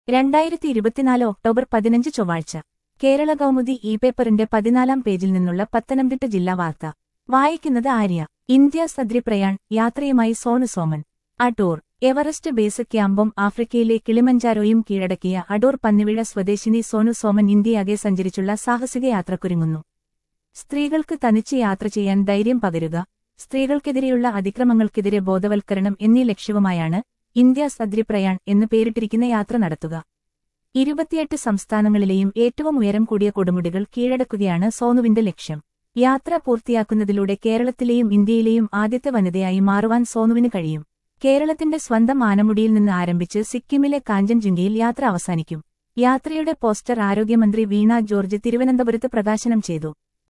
രണ്ടായിരത്തി ഇരുപത്തിനാല് ഒക്ടോബർ പതിനഞ്ച് ചൊവ്വാഴ്ച കേരള കൗമുദി ഇ പേപ്പറിന്റെ പതിനാലാം പേജിൽ നിന്നുള്ള പത്തനംതിട്ട ജില്ലാ വാർത്ത വായിക്കുന്നത് ആര്യ ഇന്ത്യ സദ്രി പ്രയാൺ യാത്രയുമായി സോണു സോമൻ അടൂർ എവറസ്റ്റ് ബേസ് ക്യാമ്പും ആഫ്രിക്കയിലെ കിളിമഞ്ചാരോയും കീഴടക്കിയ അടൂർ പന്നിവിഴ സ്വദേശിനി സോനു സോമൻ ഇന്ത്യയാകെ സഞ്ചരിച്ചുള്ള സാഹസിക യാത്രക്കൊരുങ്ങുന്നു സ്ത്രീകൾക്ക് തനിച്ച് യാത്ര ചെയ്യാൻ ധൈര്യം പകരുക സ്ത്രീകൾക്കെതിരെയുള്ള അതിക്രമങ്ങൾക്കെതിരെ ബോധവൽക്കരണം എന്നീ ലക്ഷ്യവുമായാണ് ഇന്ത്യ സദ്രി പ്രയാൺ എന്ന് പേരിട്ടിരിക്കുന്ന യാത്ര നടത്തുക ഇരുപത്തിയെട്ട് സംസ്ഥാനങ്ങളിലെയും ഏറ്റവും ഉയരം കൂടിയ കൊടുമുടികൾ കീഴടക്കുകയാണ് സോനുവിന്റെ ലക്ഷ്യം യാത്ര പൂർത്തിയാക്കുന്നതിലൂടെ കേരളത്തിലെയും ഇന്ത്യയിലെയും ആദ്യത്തെ വനിതയായി മാറുവാൻ സോനുവിന് കഴിയും കേരളത്തിന്റെ സ്വന്തം ആനമുടിയിൽ നിന്ന് ആരംഭിച്ച് സിക്കിമിലെ കാഞ്ചൻജുങ്കയിൽ യാത്ര അവസാനിക്കും യാത്രയുടെ പോസ്റ്റർ ആരോഗ്യമന്ത്രി വീണ ജോർജ് തിരുവനന്തപുരത്ത് പ്രകാശനം ചെയ്തു